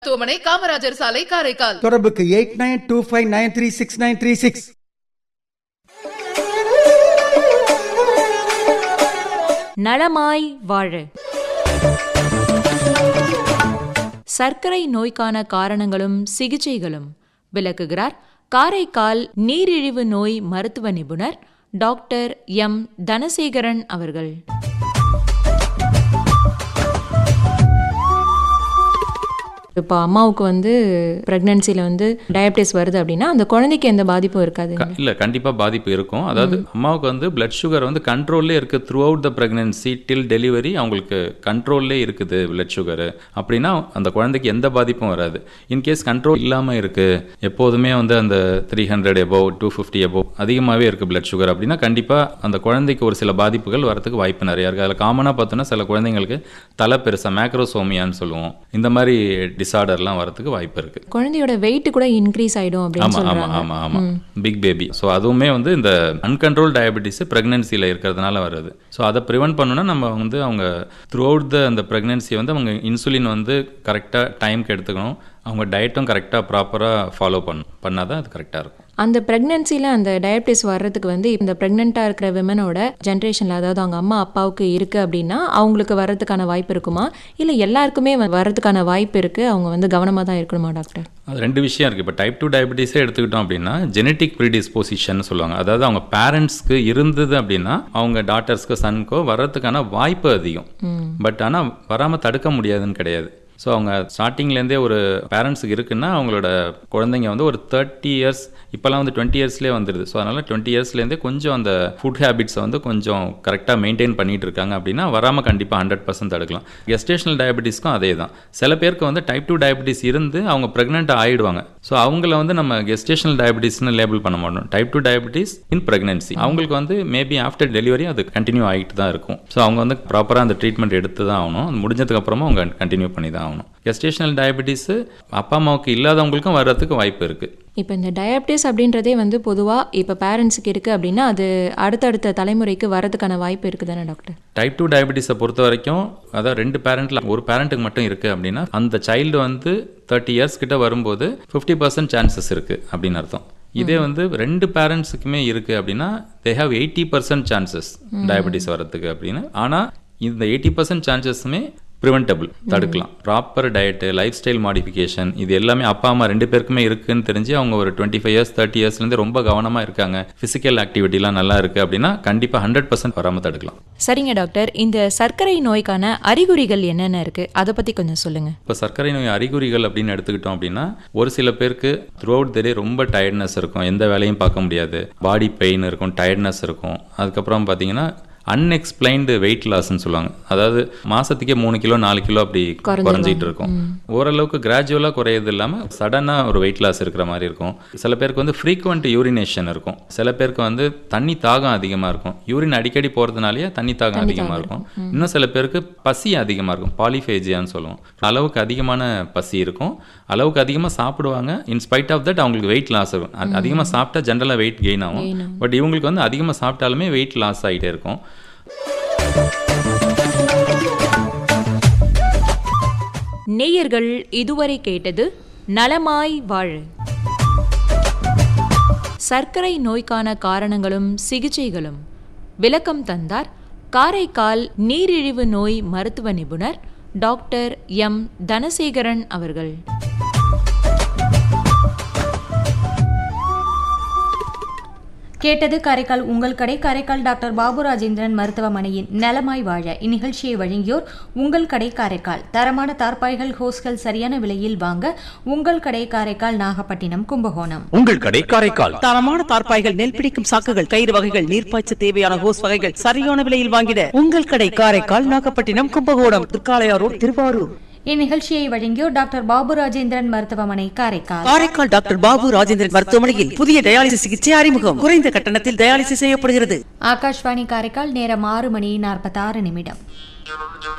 மருத்துவமனை காமராஜர் சாலை காரைக்கால் தொடர்புக்கு eight nine two five nine three six nine three six நலமாய் வாழ சர்க்கரை நோய்க்கான காரணங்களும் சிகிச்சைகளும் விளக்குகிறார் காரைக்கால் நீரிழிவு நோய் மருத்துவ நிபுணர் டாக்டர் எம் தனசேகரன் அவர்கள் இப்போ அம்மாவுக்கு வந்து ப்ரெக்னன்சியில் வந்து டயபிட்டிஸ் வருது அப்படின்னா அந்த குழந்தைக்கு எந்த பாதிப்பும் இருக்காது க- இல்ல கண்டிப்பா பாதிப்பு இருக்கும் அதாவது அம்மாவுக்கு வந்து பிளட் சுகர் வந்து கண்ட்ரோல்லே இருக்கு throughout the pregnancy till delivery அவங்களுக்கு கண்ட்ரோல்லே இருக்குது பிளட் சுகர் அப்படின்னா அந்த குழந்தைக்கு எந்த பாதிப்பும் வராது இன்கேஸ் கண்ட்ரோல் இல்லாம இருக்கு எப்போதுமே வந்து அந்த three hundred above two fifty above அதிகமாகவே இருக்கு பிளட் சுகர் அப்படின்னா கண்டிப்பா அந்த குழந்தைக்கு ஒரு சில பாதிப்புகள் வரதுக்கு வாய்ப்பு நிறைய இருக்கு அதில் காமனாக பார்த்தோன்னா சில குழந்தைங்களுக்கு தலை பெருசா மேக்ரோசோமியான்னு சொல்லுவோம் இந்த மாதிரி டிசார்டர்லாம் வரதுக்கு வாய்ப்பு இருக்கு குழந்தையோட வெயிட் கூட இன்க்ரீஸ் ஆயிடும் அப்படின்னு ஆமா ஆமா சொல்றாங்க ஆமா ஆமா பிக் பேபி ஸோ அதுவுமே வந்து இந்த அன்கண்ட்ரோல் டயபெட்டிஸ் பிரெக்னன்சியில் இருக்கிறதுனால வருது ஸோ அதை ப்ரிவென்ட் பண்ணணும்னா நம்ம வந்து அவங்க த்ரூ அவுட் த அந்த ப்ரெக்னன்சி வந்து அவங்க இன்சுலின் வந்து கரெக்டாக டைம்க்கு எடுத்துக்கணும் அவங்க டயட்டும் கரெக்டாக ப்ராப்பராக ஃபாலோ பண்ணணும் பண்ணால் தான் அது கரெக்டாக இருக்கும் அந்த ப்ரெக்னன்சியில் அந்த டயபிட்டிஸ் வர்றதுக்கு வந்து இந்த ப்ரெக்னெண்ட்டாக இருக்கிற விமனோட ஜென்ரேஷனில் அதாவது அவங்க அம்மா அப்பாவுக்கு இருக்குது அப்படின்னா அவங்களுக்கு வர்றதுக்கான வாய்ப்பு இருக்குமா இல்லை எல்லாருக்குமே வ- வர்றதுக்கான வாய்ப்பு இருக்குது அவங்க வந்து கவனமாக தான் இருக்கணுமா டாக்டர் அது ரெண்டு விஷயம் இருக்குது இப்போ டைப் டூ டயபெட்டிஸே எடுத்துக்கிட்டோம் அப்படின்னா ஜெனட்டிக் ப்ரீடிஸ்போசிஷன் சொல்லுவாங்க அதாவது அவங்க பேரண்ட்ஸ்க்கு இருந்தது அப்படின்னா அவங்க டாட்டர்ஸ்க்கு சனுக்கோ வர்றதுக்கான வாய்ப்பு அதிகம் பட் ஆனால் வராமல் தடுக்க முடியாதுன்னு கிடையாது ஸோ அவங்க ஸ்டார்டிங்லேருந்தே ஒரு பேரண்ட்ஸுக்கு இருக்குன்னா அவங்களோட குழந்தைங்க வந்து ஒரு தேர்ட்டி இயர்ஸ் இப்போல்லாம் வந்து டுவெண்ட்டி இயர்ஸ்லேயே வந்துடுது ஸோ அதனால் டுவெண்ட்டி இயர்ஸ்லேருந்தே கொஞ்சம் அந்த ஃபுட் ஹேபிட்ஸை வந்து கொஞ்சம் கரெக்டாக மெயின்டைன் பண்ணிட்டு இருக்காங்க அப்படின்னா வராமல் கண்டிப்பாக ஹண்ட்ரட் பர்சன்ட் தடுக்கலாம் கெஸ்டேஷனல் டயபெட்டிஸ்க்கும் அதே தான் சில பேருக்கு வந்து டைப் டூ டயபெட்டிஸ் இருந்து அவங்க ப்ரெக்னென்ட் ஆயிடுவாங்க ஸோ அவங்கள வந்து நம்ம கெஸ்டேஷனல் டயபெட்டிஸ்னு லேபிள் பண்ண மாட்டோம் type two diabetes in pregnancy அவங்களுக்கு வந்து மேபி ஆஃப்டர் டெலிவரி அது கண்டினியூ ஆகிட்டு தான் இருக்கும் ஸோ அவங்க வந்து ப்ராப்பராக அந்த ட்ரீட்மெண்ட் எடுத்து தான் ஆகணும் அது முடிஞ்சதுக்கு அப்புறமா அவங்க கண்டினியூ பண்ணி தான் ஆகணும் கெஸ்டேஷனல் டயபெட்டிஸ் அப்பா அம்மாவுக்கு இல்லாதவங்களுக்கும் வர்றதுக்கு வாய்ப்பு இருக்குது இப்போ இந்த டயபிட்டிஸ் அப்படின்றதே வந்து பொதுவாக இப்போ பேரண்ட்ஸுக்கு இருக்குது அப்படின்னா அது அடுத்தடுத்த தலைமுறைக்கு வரதுக்கான வாய்ப்பு இருக்குது தானே டாக்டர் டைப் டூ டயபெட்டிஸை பொறுத்த வரைக்கும் அதாவது ரெண்டு பேரண்ட்ல ஒரு பேரண்ட்டுக்கு மட்டும் இருக்குது அப்படின்னா அந்த சைல்டு வந்து தேர்ட்டி இயர்ஸ் கிட்ட வரும்போது ஃபிஃப்டி பர்சன்ட் சான்சஸ் இருக்குது அப்படின்னு அர்த்தம் இதே வந்து ரெண்டு பேரண்ட்ஸுக்குமே இருக்குது அப்படின்னா they have eighty percent chances diabetes வரதுக்கு அப்படின்னு ஆனால் இந்த எயிட்டி பர்சன்ட் சான்சஸுமே ப்ரிவென்டபிள் தடுக்கலாம் proper diet lifestyle modification இது எல்லாமே அப்பா அம்மா ரெண்டு பேருக்குமே இருக்குன்னு தெரிஞ்சு அவங்க ஒரு டுவெண்ட்டி ஃபைவ் இயர்ஸ் தேர்ட்டி இயர்ஸ்லேருந்து ரொம்ப கவனமாக இருக்காங்க ஃபிசிக்கல் ஆக்டிவிட்டிலாம் நல்லா இருக்குது அப்படின்னா கண்டிப்பாக ஹண்ட்ரட் பர்சன்ட் வராமல் தடுக்கலாம் சரிங்க டாக்டர் இந்த சர்க்கரை நோய்க்கான அறிகுறிகள் என்னென்ன இருக்குது அதை பற்றி கொஞ்சம் சொல்லுங்கள் இப்போ சர்க்கரை நோய் அறிகுறிகள் அப்படின்னு எடுத்துக்கிட்டோம் அப்படின்னா ஒரு சில பேருக்கு த்ரூ அவுட் த டே ரொம்ப டயர்ட்னஸ் இருக்கும் எந்த வேலையும் பார்க்க முடியாது பாடி பெயின் இருக்கும் டயர்ட்னஸ் இருக்கும் அதுக்கப்புறம் பார்த்தீங்கன்னா அன்எக்ஸ்பிளைன்டு வெயிட் லாஸ்ன்னு சொல்லுவாங்க அதாவது மாசத்துக்கே மூணு கிலோ நாலு கிலோ அப்படி குறைஞ்சிட்டு இருக்கும் ஓரளவுக்கு கிராஜுவலாக குறையது இல்லாமல் சடனாக ஒரு வெயிட் லாஸ் இருக்கிற மாதிரி இருக்கும் சில பேருக்கு வந்து ஃப்ரீக்வெண்ட் யூரினேஷன் இருக்கும் சில பேருக்கு வந்து தண்ணி தாகம் அதிகமாக இருக்கும் யூரின் அடிக்கடி போகிறதுனாலயே தண்ணி தாகம் அதிகமாக இருக்கும் இன்னும் சில பேருக்கு பசி அதிகமாக இருக்கும் பாலிஃபேஜியான்னு சொல்லுவோம் அளவுக்கு அதிகமான பசி இருக்கும் அளவுக்கு அதிகமாக சாப்பிடுவாங்க இன் ஸ்பைட் ஆஃப் தட் அவங்களுக்கு வெயிட் லாஸ் ஆகும் அதிகமாக சாப்பிட்டா ஜென்ரலாக வெயிட் கெயின் ஆகும் பட் இவங்களுக்கு வந்து அதிகமாக சாப்பிட்டாலுமே வெயிட் லாஸ் ஆகிட்டே இருக்கும் நேயர்கள் இதுவரை கேட்டது நலமாய் வாழ சர்க்கரை நோய்க்கான காரணங்களும் சிகிச்சைகளும் விளக்கம் தந்தார் காரைக்கால் நீரிழிவு நோய் மருத்துவ நிபுணர் டாக்டர் எம் தனசேகரன் அவர்கள் கேட்டது காரைக்கால் உங்கள் கடை காரைக்கால் டாக்டர் பாபு ராஜேந்திரன் மருத்துவமனையின் நலமாய் வாழ இந்நிகழ்ச்சியை வழங்கியோர் உங்கள் கடை காரைக்கால் தரமான தார்பாய்கள் ஹோஸ்கள் சரியான விலையில் வாங்க உங்கள் கடை காரைக்கால் நாகப்பட்டினம் கும்பகோணம் உங்கள் கடை காரைக்கால் தரமான தார்ப்பாய்கள் நெல் பிடிக்கும் சாக்குகள் கயிறு வகைகள் நீர்ப்பாய்ச்ச தேவையான ஹோஸ் வகைகள் சரியான விலையில் வாங்கிட உங்கள் கடை காரைக்கால் நாகப்பட்டினம் கும்பகோணம் திருக்காளையாரோடு திருவாரூர் இந்நிகழ்ச்சியை வழங்கியோர் டாக்டர் பாபு ராஜேந்திரன் மருத்துவமனை காரைக்கால் காரைக்கால் டாக்டர் பாபு ராஜேந்திரன் மருத்துவமனையில் புதிய டயாலிசிஸ் சிகிச்சை அறிமுகம் குறைந்த கட்டணத்தில் டயாலிசிஸ் செய்யப்படுகிறது ஆகாஷ்வாணி காரைக்கால் நேரம் ஆறு மணி நாற்பத்தாறு நிமிடம்